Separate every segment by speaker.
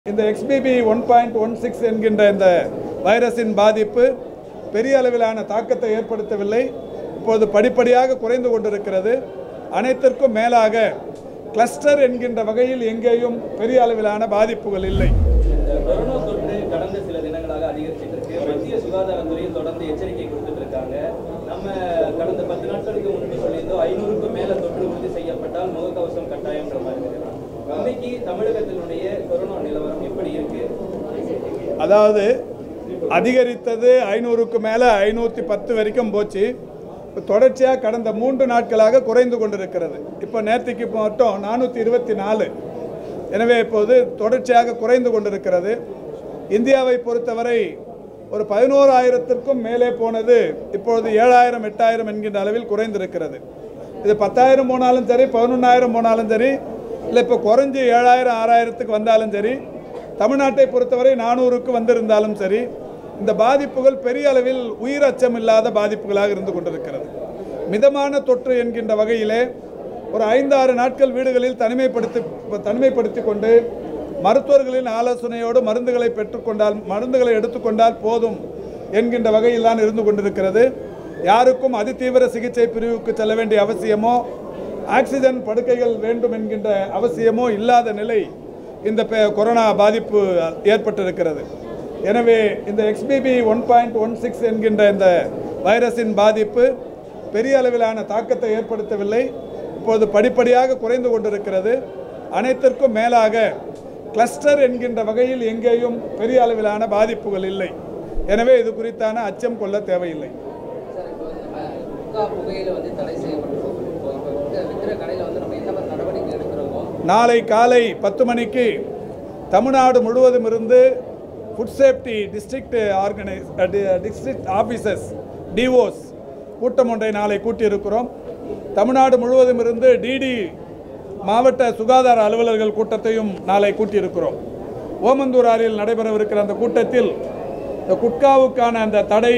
Speaker 1: இந்த XBB one point one six என்கின்ற இந்த வைரஸின் பாதிப்பு பெரிய அளவிலான தாக்கத்தை ஏற்படுத்தவில்லை இப்போது படிப்படியாக குறைந்து கொண்டிருக்கிறது அனைத்திற்கும் மேலாக கிளஸ்டர் என்கின்ற வகையில் எங்கேயும் பெரிய அளவிலான பாதிப்புகள் இல்லை
Speaker 2: இந்த கொரோனா தொற்று கடந்த சில தினங்களாக அதிகரிச்சிட்டு இருக்கு மத்திய சுகாதாரத்துறையும் தொடர்ந்து எச்சரிக்கை கொடுத்துட்டு இருக்காங்க நம்ம கடந்த பத்து நாட்களுக்கு முன்பு சொல்லியிருந்தோம் ஐநூறுக்கும் மேல தொற்று உறுதி செய்யப்பட்டால் முகக்கவசம் கட்டாயம்ன்ற மாதிரி இருக்கு இன்னைக்கு தமிழகத்தினுடைய கொரோனா நிலவரம் எப்படி இருக்கு
Speaker 1: அதாவது அதிகரித்தது ஐநூறுக்கு மேலே ஐநூற்றி பத்து வரைக்கும் போச்சு இப்போ தொடர்ச்சியாக கடந்த மூன்று நாட்களாக குறைந்து கொண்டிருக்கிறது இப்போ நேற்றுக்கு மட்டும் நானூற்றி இருபத்தி நாலு எனவே இப்போது தொடர்ச்சியாக குறைந்து கொண்டிருக்கிறது இந்தியாவை பொறுத்தவரை ஒரு பதினோராயிரத்திற்கும் மேலே போனது இப்பொழுது ஏழாயிரம் எட்டாயிரம் என்கின்ற அளவில் குறைந்திருக்கிறது இது பத்தாயிரம் போனாலும் சரி பதினொன்றாயிரம் போனாலும் சரி இல்லை இப்போ குறைஞ்சி ஏழாயிரம் ஆறாயிரத்துக்கு வந்தாலும் சரி தமிழ்நாட்டை பொறுத்தவரை நானூறுக்கு வந்திருந்தாலும் சரி இந்த பாதிப்புகள் பெரிய அளவில் உயிர் அச்சம் இல்லாத பாதிப்புகளாக இருந்து கொண்டிருக்கிறது மிதமான தொற்று என்கின்ற வகையிலே ஒரு ஐந்தாறு நாட்கள் வீடுகளில் தனிமைப்படுத்தி தனிமைப்படுத்தி கொண்டு மருத்துவர்களின் ஆலோசனையோடு மருந்துகளை பெற்றுக்கொண்டால் மருந்துகளை எடுத்துக்கொண்டால் போதும் என்கின்ற வகையில் தான் இருந்து கொண்டிருக்கிறது யாருக்கும் அதிதீவிர சிகிச்சை பிரிவுக்கு செல்ல வேண்டிய அவசியமோ ஆக்சிஜன் படுக்கைகள் வேண்டும் என்கின்ற அவசியமோ இல்லாத நிலை இந்த பெ- கொரோனா பாதிப்பு ஏற்பட்டிருக்கிறது எனவே இந்த XBB one point one six என்கின்ற இந்த வைரஸின் பாதிப்பு பெரிய அளவிலான தாக்கத்தை ஏற்படுத்தவில்லை இப்போது படிப்படியாக குறைந்து கொண்டிருக்கிறது அனைத்திற்கும் மேலாக கிளஸ்டர் என்கின்ற வகையில் எங்கேயும் பெரிய அளவிலான பாதிப்புகள் இல்லை எனவே இது குறித்தான அச்சம் கொள்ள தேவையில்லை
Speaker 3: சார் இப்போ வந்து நம்ம குட்கா புகையில வந்து தடை செய்யப்பட்டிருக்கோம் இப்போ இப்போ வந்து விற்கிற கடையில் வந்து நம்ம என்ன மாதிரி நடவடிக்கை எடுக்கிறோமோ
Speaker 1: நாளை காலை பத்து மணிக்கு தமிழ்நாடு முழுவதும் இருந்து food safety district organise district officers DOs கூட்டம் ஒன்றை நாளை கூட்டியிருக்கிறோம் தமிழ்நாடு முழுவதும் இருந்து டிடி மாவட்ட சுகாதார அலுவலர்கள் கூட்டத்தையும் நாளை கூட்டியிருக்கிறோம் ஓமந்தூராரில் நடைபெறவிருக்கிற அந்த கூட்டத்தில் இந்த குட்காவுக்கான அந்த தடை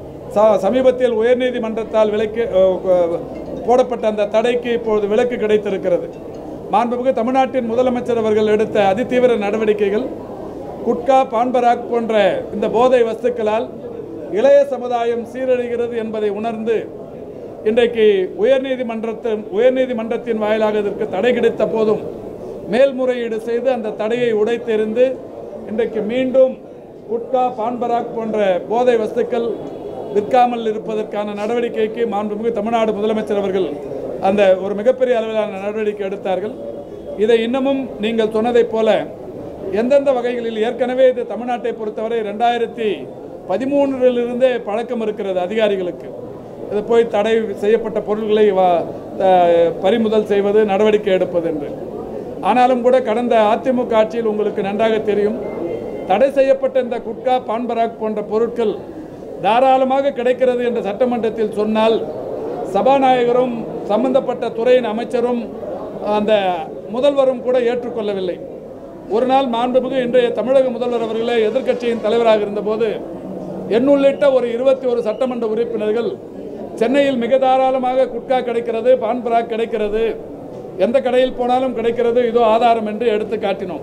Speaker 1: ச- சமீபத்தில் உயர்நீதிமன்றத்தால் விலக்கு அஹ், அஹ், போடப்பட்ட அந்த தடைக்கு இப்பொழுது விலக்கு கிடைத்திருக்கிறது மாண்புமிகு தமிழ்நாட்டின் முதலமைச்சர் அவர்கள் எடுத்த அதிதீவிர நடவடிக்கைகள் குட்கா பான்பராக் போன்ற இந்த போதை வஸ்துக்களால் இளைய சமுதாயம் சீரழிகிறது என்பதை உணர்ந்து இன்றைக்கு உயர்நீதிமன்றத்தின் உயர்நீதிமன்றத்தின் வாயிலாக இதற்கு தடை கிடைத்த போதும் மேல்முறையீடு செய்து அந்த தடையை உடைத்தெறிந்து இன்றைக்கு மீண்டும் குட்கா பான்பராக் போன்ற போதை வஸ்துக்கள் விற்காமல் இருப்பதற்கான நடவடிக்கைக்கு மாண்புமிகு தமிழ்நாடு முதலமைச்சர் அவர்கள் அந்த ஒரு மிகப்பெரிய அளவிலான நடவடிக்கை எடுத்தார்கள் இதை இன்னமும் நீங்கள் சொன்னதைப் போல எந்தெந்த வகைகளில் ஏற்கனவே இது தமிழ்நாட்டை பொறுத்தவரை ரெண்டாயிரத்தி பதிமூன்றிலிருந்தே பழக்கம் இருக்கிறது அதிகாரிகளுக்கு இது போய் தடை செய்யப்பட்ட பொருள்களை வ- த- பறிமுதல் செய்வது நடவடிக்கை எடுப்பது என்று ஆனாலும் கூட கடந்த அதிமுக ஆட்சியில் உங்களுக்கு நன்றாக தெரியும் தடை செய்யப்பட்ட இந்த குட்கா பான்பராக் போன்ற பொருட்கள் தாராளமாக கிடைக்கிறது என்று சட்டமன்றத்தில் சொன்னால் சபாநாயகரும் சம்பந்தப்பட்ட துறையின் அமைச்சரும் அந்த முதல்வரும் கூட ஏற்றுக்கொள்ளவில்லை ஒரு நாள் மாண்புமிகு இன்றைய தமிழக முதல்வர் அவர்களே எதிர்க்கட்சியின் தலைவராக இருந்தபோது எண்ணுள்ளிட்ட ஒரு இருபத்தி ஒரு சட்டமன்ற உறுப்பினர்கள் சென்னையில் மிக தாராளமாக குட்கா கிடைக்கிறது பான்பராக் கிடைக்கிறது எந்த கடையில் போனாலும் கிடைக்கிறது இதோ ஆதாரம் என்று எடுத்து காட்டினோம்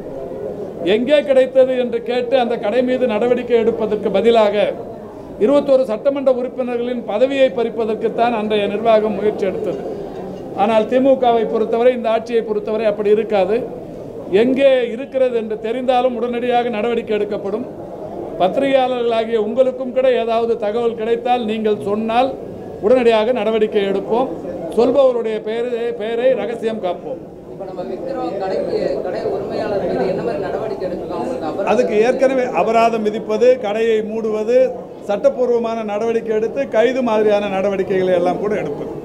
Speaker 1: எங்கே கிடைத்தது என்று கேட்டு அந்த கடை மீது நடவடிக்கை எடுப்பதற்கு பதிலாக இருபத்தோரு சட்டமன்ற உறுப்பினர்களின் பதவியை பறிப்பதற்குத்தான் அன்றைய நிர்வாகம் முயற்சி எடுத்தது ஆனால் திமுகவை பொறுத்தவரை இந்த ஆட்சியை பொறுத்தவரை அப்படி இருக்காது எங்கே இருக்கிறது என்று தெரிந்தாலும் உடனடியாக நடவடிக்கை எடுக்கப்படும் பத்திரிகையாளர்களாகிய உங்களுக்கும் கூட ஏதாவது தகவல் கிடைத்தால் நீங்கள் சொன்னால் உடனடியாக நடவடிக்கை எடுப்போம் சொல்பவருடைய பெயரை பெயரை ரகசியம் காப்போம்
Speaker 3: இப்போ நம்ம விற்கிறோம் கடைக்கு கடை உரிமையாளர் மீது என்ன மாதிரி நடவடிக்கை எடுக்கணும் அவங்களுக்கு அபராதம்
Speaker 1: அதுக்கு ஏற்கனவே அபராதம் விதிப்பது கடையை மூடுவது சட்டப்பூர்வமான நடவடிக்கை எடுத்து கைது மாதிரியான நடவடிக்கைகளை எல்லாம் கூட எடுப்பது